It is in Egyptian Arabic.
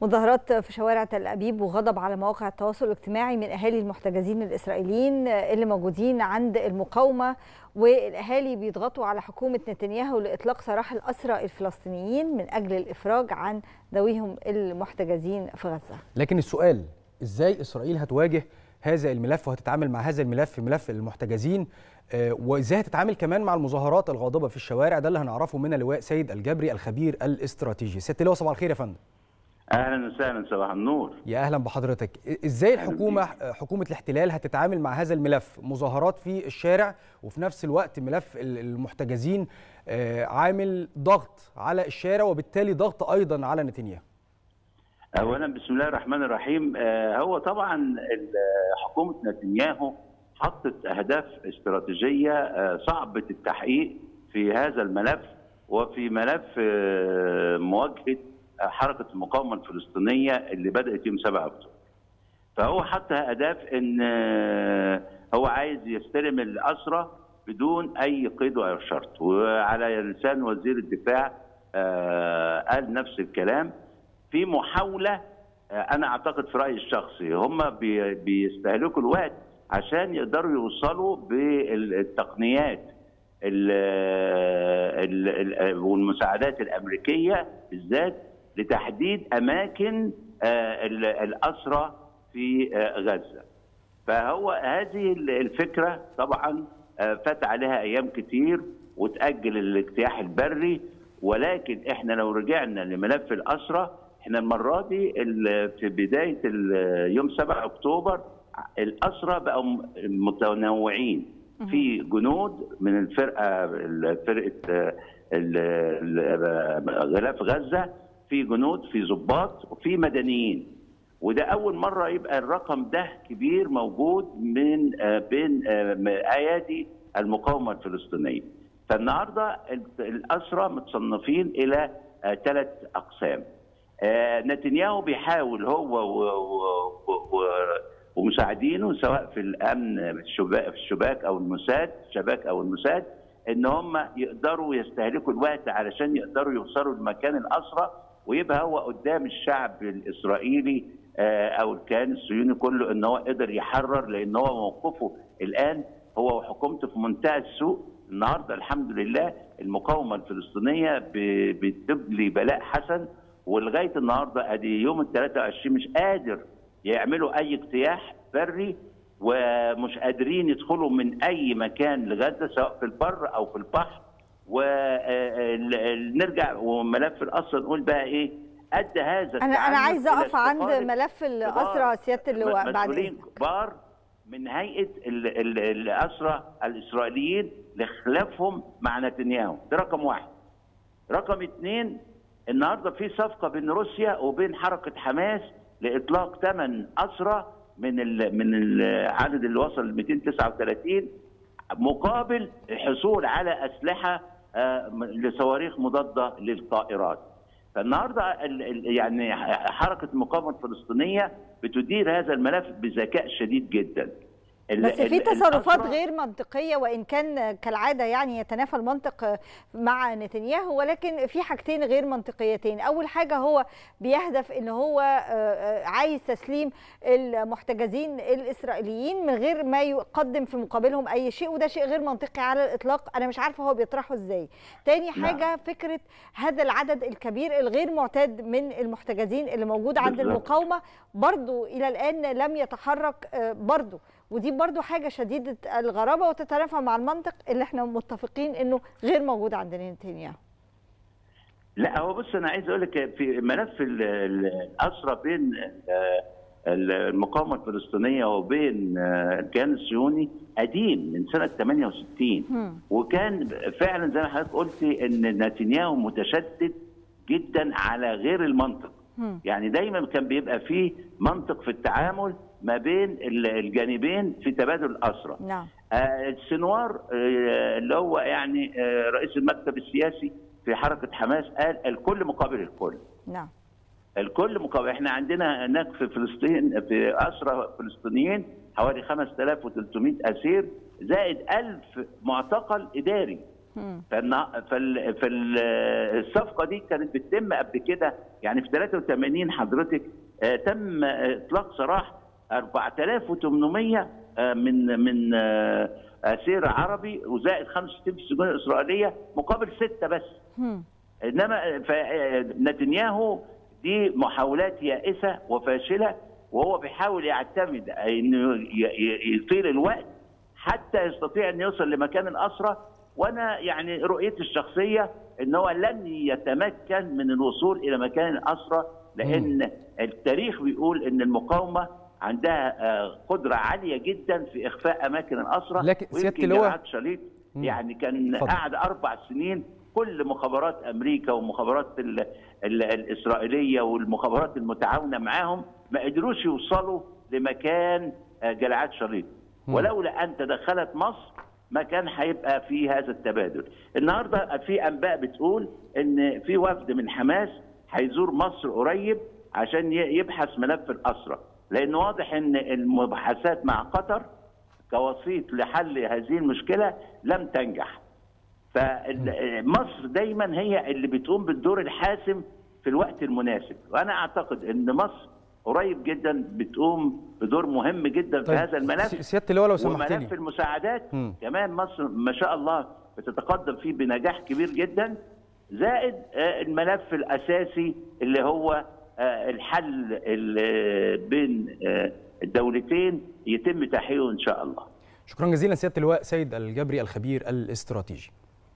مظاهرات في شوارع تل أبيب وغضب على مواقع التواصل الاجتماعي من أهالي المحتجزين الإسرائيليين اللي موجودين عند المقاومة والأهالي بيضغطوا على حكومة نتنياهو لإطلاق سراح الأسرى الفلسطينيين من أجل الإفراج عن ذويهم المحتجزين في غزة لكن السؤال إزاي إسرائيل هتواجه هذا الملف وهتتعامل مع هذا الملف ملف المحتجزين وازاي هتتعامل كمان مع المظاهرات الغاضبه في الشوارع ده اللي هنعرفه من اللواء سيد الجبري الخبير الاستراتيجي سياده اللواء صباح الخير يا فندم اهلا وسهلا صباح النور يا اهلا بحضرتك ازاي الحكومه حكومه الاحتلال هتتعامل مع هذا الملف مظاهرات في الشارع وفي نفس الوقت ملف المحتجزين عامل ضغط على الشارع وبالتالي ضغط ايضا على نتنياهو اولا بسم الله الرحمن الرحيم هو طبعا حكومه نتنياهو حطت اهداف استراتيجيه صعبه التحقيق في هذا الملف وفي ملف مواجهه حركه المقاومه الفلسطينيه اللي بدات يوم 7 اكتوبر. فهو حط اهداف ان هو عايز يستلم الاسرى بدون اي قيد ولا شرط وعلى لسان وزير الدفاع قال نفس الكلام في محاوله انا اعتقد في رايي الشخصي هم بيستهلكوا الوقت عشان يقدروا يوصلوا بالتقنيات والمساعدات الامريكيه بالذات لتحديد اماكن الاسرى في غزه. فهو هذه الفكره طبعا فات عليها ايام كتير وتاجل الاجتياح البري ولكن احنا لو رجعنا لملف الاسرى احنا المره دي في بدايه يوم 7 اكتوبر الاسرى بقوا متنوعين في جنود من الفرقه فرقه غلاف غزه في جنود في ضباط وفي مدنيين وده اول مره يبقى الرقم ده كبير موجود من بين ايادي المقاومه الفلسطينيه فالنهارده الاسرى متصنفين الى ثلاث اقسام نتنياهو بيحاول هو و و و ومساعدينه سواء في الامن الشباك في الشباك او الموساد الشباك او الموساد ان هم يقدروا يستهلكوا الوقت علشان يقدروا يوصلوا لمكان الاسرى ويبقى هو قدام الشعب الاسرائيلي او الكيان الصهيوني كله ان هو قدر يحرر لان هو موقفه الان هو وحكومته في منتهى السوء النهارده الحمد لله المقاومه الفلسطينيه بتبلي بلاء حسن ولغايه النهارده ادي يوم ال 23 مش قادر يعملوا اي اجتياح بري ومش قادرين يدخلوا من اي مكان لغزه سواء في البر او في البحر ونرجع وملف الاسرى نقول بقى ايه ادى هذا انا انا عايزه اقف عند ملف الاسرى سياده اللواء بعد مسؤولين كبار من هيئه الاسرى الاسرائيليين لخلافهم مع نتنياهو ده رقم واحد رقم اثنين النهارده في صفقه بين روسيا وبين حركه حماس لاطلاق ثمان اسرى من ال من العدد اللي وصل ل 239 مقابل الحصول على اسلحه لصواريخ مضاده للطائرات. فالنهارده يعني حركه المقاومه الفلسطينيه بتدير هذا الملف بذكاء شديد جدا. بس في تصرفات غير منطقيه وان كان كالعاده يعني يتنافى المنطق مع نتنياهو ولكن في حاجتين غير منطقيتين اول حاجه هو بيهدف ان هو عايز تسليم المحتجزين الاسرائيليين من غير ما يقدم في مقابلهم اي شيء وده شيء غير منطقي على الاطلاق انا مش عارفه هو بيطرحه ازاي تاني حاجه نعم. فكره هذا العدد الكبير الغير معتاد من المحتجزين اللي موجود عند المقاومه برضو الى الان لم يتحرك برضو ودي برضو حاجه شديده الغرابه وتتنافى مع المنطق اللي احنا متفقين انه غير موجود عند نتنياهو لا هو بص انا عايز اقول لك في ملف الاسرى بين المقاومه الفلسطينيه وبين الكيان الصهيوني قديم من سنه 68 م. وكان فعلا زي ما حضرتك قلتي ان نتنياهو متشدد جدا على غير المنطق م. يعني دايما كان بيبقى فيه منطق في التعامل ما بين الجانبين في تبادل الاسرى. نعم. آه السنوار آه اللي هو يعني آه رئيس المكتب السياسي في حركه حماس قال الكل مقابل الكل. نعم. الكل مقابل احنا عندنا هناك في فلسطين في اسرى فلسطينيين حوالي 5300 اسير زائد 1000 معتقل اداري فالصفقه دي كانت بتتم قبل كده يعني في 83 حضرتك آه تم اطلاق سراح 4800 آه من من آه اسير عربي وزائد 65 في السجون الاسرائيليه مقابل سته بس. انما نتنياهو دي محاولات يائسه وفاشله وهو بيحاول يعتمد انه يطيل الوقت حتى يستطيع ان يوصل لمكان الاسرى وانا يعني رؤيتي الشخصيه ان هو لن يتمكن من الوصول الى مكان الاسرى لان التاريخ بيقول ان المقاومه عندها قدره عاليه جدا في اخفاء اماكن الاسرى لكن سياده اللواء شليط يعني كان قعد اربع سنين كل مخابرات امريكا ومخابرات ال ال الاسرائيليه والمخابرات المتعاونه معاهم ما قدروش يوصلوا لمكان جلعاد شريط ولولا ان تدخلت مصر ما كان هيبقى في هذا التبادل النهارده في انباء بتقول ان في وفد من حماس هيزور مصر قريب عشان يبحث ملف الاسرى لان واضح ان المباحثات مع قطر كوسيط لحل هذه المشكله لم تنجح فمصر دايما هي اللي بتقوم بالدور الحاسم في الوقت المناسب وانا اعتقد ان مصر قريب جدا بتقوم بدور مهم جدا طيب في هذا الملف سياده اللواء لو سمحت لي وملف المساعدات م. كمان مصر ما شاء الله بتتقدم فيه بنجاح كبير جدا زائد الملف الاساسي اللي هو الحل اللي بين الدولتين يتم تحقيقه ان شاء الله شكرا جزيلا سياده اللواء سيد الجبري الخبير الاستراتيجي